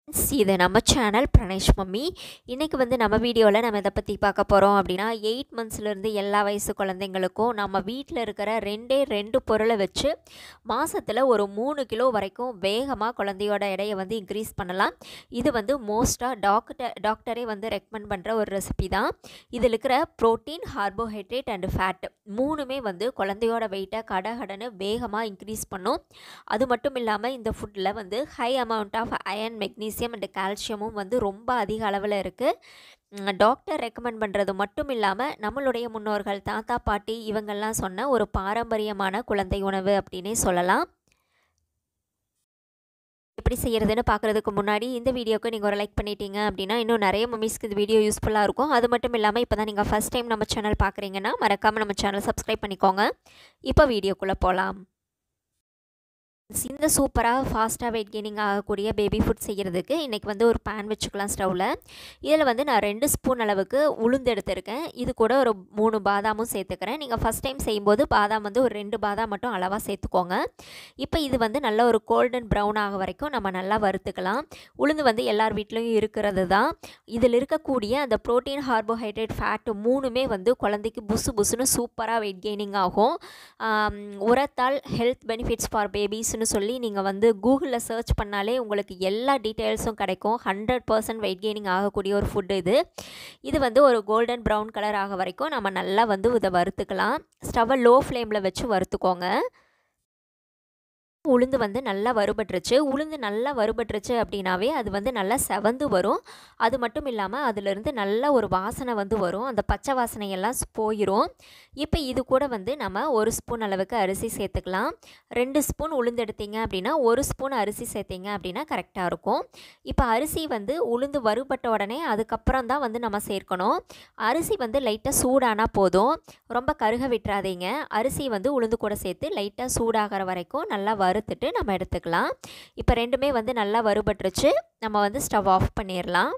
இது நம்ம channel Pranesh mummy இன்றைக்கி வந்து நம்ம வீடியோவில் நம்ம இதை பற்றி பார்க்க போகிறோம் அப்படின்னா எயிட் மந்த்ஸ்லேருந்து எல்லா வயசு குழந்தைங்களுக்கும் நம்ம வீட்டில் இருக்கிற ரெண்டே ரெண்டு பொருளை வச்சு மாதத்தில் ஒரு மூணு கிலோ வரைக்கும் வேகமாக குழந்தையோட எடையை வந்து இன்க்ரீஸ் பண்ணலாம் இது வந்து மோஸ்ட்டாக டாக்டர் டாக்டரே வந்து ரெக்கமெண்ட் பண்ணுற ஒரு ரெசிபி தான் இதில் இருக்கிற ப்ரோட்டீன் கார்போஹைட்ரேட் அண்டு ஃபேட் மூணுமே வந்து குழந்தையோட வெயிட்டை கடகடன்னு வேகமாக இன்க்ரீஸ் பண்ணும் அது மட்டும் இல்லாமல் இந்த ஃபுட்டில் வந்து high amount of iron magnesium and கால்சியமும் வந்து ரொம்ப அதிக அளவில் இருக்குது டாக்டர் ரெக்கமெண்ட் பண்ணுறது மட்டும் இல்லாமல் நம்மளுடைய முன்னோர்கள் தாத்தா பாட்டி இவங்கெல்லாம் சொன்ன ஒரு பாரம்பரியமான குழந்தை உணவு அப்படின்னே சொல்லலாம் எப்படி செய்கிறதுன்னு பார்க்குறதுக்கு முன்னாடி இந்த வீடியோக்கு நீங்கள் ஒரு லைக் பண்ணிட்டீங்க அப்படின்னா இன்னும் நிறைய மம்மிஸ்க்கு இந்த வீடியோ யூஸ்ஃபுல்லாக இருக்கும் அது மட்டும் இல்லாமல் இப்போ தான் நீங்கள் ஃபஸ்ட் டைம் நம்ம சேனல் பார்க்குறீங்கன்னா மறக்காமல் நம்ம சேனல் சப்ஸ்கிரைப் பண்ணிக்கோங்க இப்போ வீடியோக்குள்ளே போகலாம் இந்த சூப்பராக ஃபாஸ்ட்டாக வெயிட் கெய்னிங் ஆகக்கூடிய பேபி ஃபுட் செய்கிறதுக்கு இன்றைக்கி வந்து ஒரு பேன் வச்சுக்கலாம் ஸ்டவ்வில் இதில் வந்து நான் ரெண்டு ஸ்பூன் அளவுக்கு உளுந்து எடுத்திருக்கேன் இது கூட ஒரு மூணு பாதாமும் சேர்த்துக்கிறேன் நீங்கள் ஃபஸ்ட் டைம் செய்யும்போது பாதாம் வந்து ஒரு ரெண்டு பாதாம் மட்டும் அளவாக சேர்த்துக்கோங்க இப்போ இது வந்து நல்ல ஒரு கோல்டன் ப்ரௌன் ஆக வரைக்கும் நம்ம நல்லா வறுத்துக்கலாம் உளுந்து வந்து எல்லார் வீட்லேயும் இருக்கிறது தான் இதில் இருக்கக்கூடிய அந்த ப்ரோட்டீன் கார்போஹைட்ரேட் ஃபேட்டு மூணுமே வந்து குழந்தைக்கு புசு புசுன்னு சூப்பராக வெயிட் கெய்னிங் ஆகும் உரத்தால் ஹெல்த் பெனிஃபிட்ஸ் ஃபார் பேபிஸ் அப்படின்னு சொல்லி நீங்கள் வந்து கூகுளில் சர்ச் பண்ணாலே உங்களுக்கு எல்லா டீட்டெயில்ஸும் கிடைக்கும் ஹண்ட்ரட் பர்சன்ட் வெயிட் கெய்னிங் ஆகக்கூடிய ஒரு ஃபுட்டு இது இது வந்து ஒரு கோல்டன் ப்ரௌன் கலர் ஆக வரைக்கும் நம்ம நல்லா வந்து இதை வறுத்துக்கலாம் ஸ்டவ்வை லோ ஃப்ளேமில் வச்சு வறுத்துக்கோங்க உளுந்து வந்து நல்லா வறுபட்டுருச்சு உளுந்து நல்லா வறுபட்டுருச்சு அப்படின்னாவே அது வந்து நல்லா செவந்து வரும் அது மட்டும் இல்லாமல் அதிலிருந்து நல்ல ஒரு வாசனை வந்து வரும் அந்த பச்சை வாசனையெல்லாம் போயிடும் இப்போ இது கூட வந்து நம்ம ஒரு ஸ்பூன் அளவுக்கு அரிசி சேர்த்துக்கலாம் ரெண்டு ஸ்பூன் உளுந்து எடுத்தீங்க அப்படின்னா ஒரு ஸ்பூன் அரிசி சேர்த்திங்க அப்படின்னா கரெக்டாக இருக்கும் இப்போ அரிசி வந்து உளுந்து வறுபட்ட உடனே அதுக்கப்புறம் தான் வந்து நம்ம சேர்க்கணும் அரிசி வந்து லைட்டாக சூடானால் போதும் ரொம்ப கருக விட்டுறாதீங்க அரிசி வந்து உளுந்து கூட சேர்த்து லைட்டாக சூடாகிற வரைக்கும் நல்லா வறுத்துட்டு நம்ம எடுத்துக்கலாம் இப்போ ரெண்டுமே வந்து நல்லா வறுபட்டுருச்சு நம்ம வந்து ஸ்டவ் ஆஃப் பண்ணிடலாம்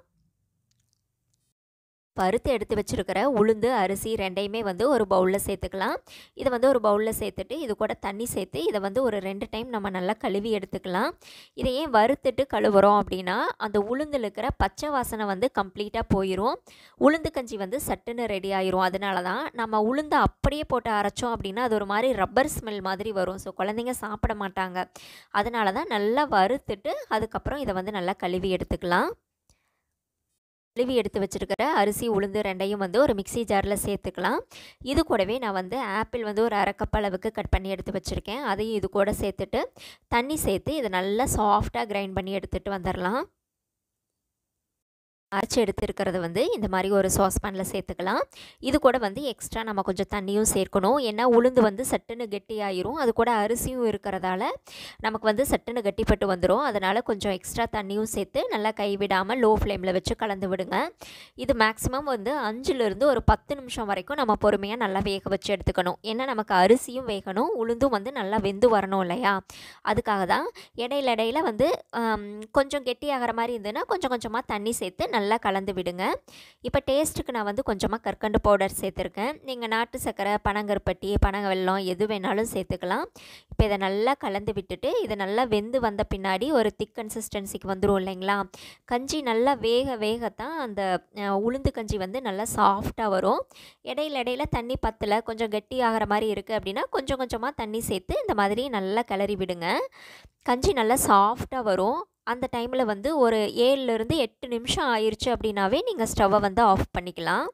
பருத்து எடுத்து வச்சுருக்கிற உளுந்து அரிசி ரெண்டையுமே வந்து ஒரு பவுலில் சேர்த்துக்கலாம் இதை வந்து ஒரு பவுலில் சேர்த்துட்டு இது கூட தண்ணி சேர்த்து இதை வந்து ஒரு ரெண்டு டைம் நம்ம நல்லா கழுவி எடுத்துக்கலாம் இதை ஏன் வறுத்துட்டு கழுவுறோம் அப்படின்னா அந்த உளுந்தில் இருக்கிற பச்சை வாசனை வந்து கம்ப்ளீட்டாக போயிடும் உளுந்து கஞ்சி வந்து சட்டுன்னு ரெடி ஆயிரும் அதனால தான் நம்ம உளுந்து அப்படியே போட்டு அரைச்சோம் அப்படின்னா அது ஒரு மாதிரி ரப்பர் ஸ்மெல் மாதிரி வரும் ஸோ குழந்தைங்க சாப்பிட மாட்டாங்க அதனால தான் நல்லா வறுத்துட்டு அதுக்கப்புறம் இதை வந்து நல்லா கழுவி எடுத்துக்கலாம் கழுவி எடுத்து வச்சுருக்கிற அரிசி உளுந்து ரெண்டையும் வந்து ஒரு மிக்சி ஜாரில் சேர்த்துக்கலாம் இது கூடவே நான் வந்து ஆப்பிள் வந்து ஒரு அரை கப் அளவுக்கு கட் பண்ணி எடுத்து வச்சுருக்கேன் அதையும் இது கூட சேர்த்துட்டு தண்ணி சேர்த்து இதை நல்லா சாஃப்டாக கிரைண்ட் பண்ணி எடுத்துகிட்டு வந்துடலாம் அரைச்சி எடுத்துருக்கிறது வந்து இந்த மாதிரி ஒரு சாஸ்பேனில் சேர்த்துக்கலாம் இது கூட வந்து எக்ஸ்ட்ரா நம்ம கொஞ்சம் தண்ணியும் சேர்க்கணும் ஏன்னா உளுந்து வந்து சட்டுன்னு கெட்டியாயிரும் அது கூட அரிசியும் இருக்கிறதால நமக்கு வந்து சட்டுன்னு கட்டிப்பட்டு வந்துடும் அதனால் கொஞ்சம் எக்ஸ்ட்ரா தண்ணியும் சேர்த்து நல்லா கைவிடாமல் லோ ஃப்ளேமில் வச்சு கலந்து விடுங்க இது மேக்ஸிமம் வந்து அஞ்சுலேருந்து ஒரு பத்து நிமிஷம் வரைக்கும் நம்ம பொறுமையாக நல்லா வேக வச்சு எடுத்துக்கணும் ஏன்னா நமக்கு அரிசியும் வேகணும் உளுந்தும் வந்து நல்லா வெந்து வரணும் இல்லையா அதுக்காக தான் இடையில இடையில வந்து கொஞ்சம் கெட்டியாகிற மாதிரி இருந்ததுன்னா கொஞ்சம் கொஞ்சமாக தண்ணி சேர்த்து நல்லா கலந்து விடுங்க இப்போ டேஸ்ட்டுக்கு நான் வந்து கொஞ்சமாக கற்கண்டு பவுடர் சேர்த்துருக்கேன் நீங்கள் நாட்டு சர்க்கரை பனங்கருப்பட்டி பனங்க வெல்லம் எது வேணாலும் சேர்த்துக்கலாம் இப்போ இதை நல்லா கலந்து விட்டுட்டு இதை நல்லா வெந்து வந்த பின்னாடி ஒரு திக் கன்சிஸ்டன்சிக்கு வந்துடும் இல்லைங்களா கஞ்சி நல்லா வேக வேகத்தான் அந்த உளுந்து கஞ்சி வந்து நல்லா சாஃப்டாக வரும் இடையில இடையில தண்ணி பத்தில் கொஞ்சம் கெட்டி ஆகிற மாதிரி இருக்குது அப்படின்னா கொஞ்சம் கொஞ்சமாக தண்ணி சேர்த்து இந்த மாதிரி நல்லா கிளறி விடுங்க கஞ்சி நல்லா சாஃப்டாக வரும் அந்த டைமில் வந்து ஒரு ஏழுலேருந்து எட்டு நிமிஷம் ஆயிடுச்சு அப்படின்னாவே நீங்கள் ஸ்டவ்வை வந்து ஆஃப் பண்ணிக்கலாம்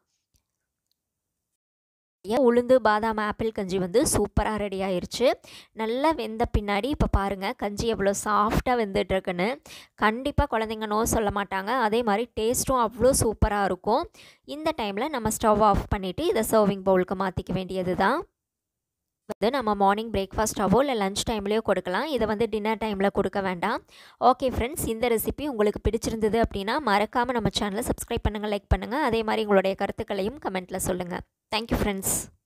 ஏன் உளுந்து பாதாம் ஆப்பிள் கஞ்சி வந்து சூப்பராக ரெடி ஆயிடுச்சு நல்லா வெந்த பின்னாடி இப்போ பாருங்கள் கஞ்சி எவ்வளோ சாஃப்டாக வெந்துட்டுருக்குன்னு கண்டிப்பாக குழந்தைங்க நோ சொல்ல மாட்டாங்க அதே மாதிரி டேஸ்ட்டும் அவ்வளோ சூப்பராக இருக்கும் இந்த டைமில் நம்ம ஸ்டவ் ஆஃப் பண்ணிவிட்டு இதை சர்விங் பவுலுக்கு மாற்றிக்க வேண்டியது தான் வந்து நம்ம மார்னிங் பிரேக்ஃபாஸ்ட்டாவோ இல்லை லஞ்ச் டைம்லேயோ கொடுக்கலாம் இதை வந்து டின்னர் டைமில் கொடுக்க வேண்டாம் ஓகே ஃப்ரெண்ட்ஸ் இந்த ரெசிபி உங்களுக்கு பிடிச்சிருந்தது அப்படின்னா மறக்காமல் நம்ம சேனலை சப்ஸ்கிரைப் பண்ணுங்கள் லைக் பண்ணுங்கள் அதே மாதிரி உங்களுடைய கருத்துக்களையும் கமெண்ட்டில் சொல்லுங்கள் தேங்க்யூ ஃப்ரெண்ட்ஸ்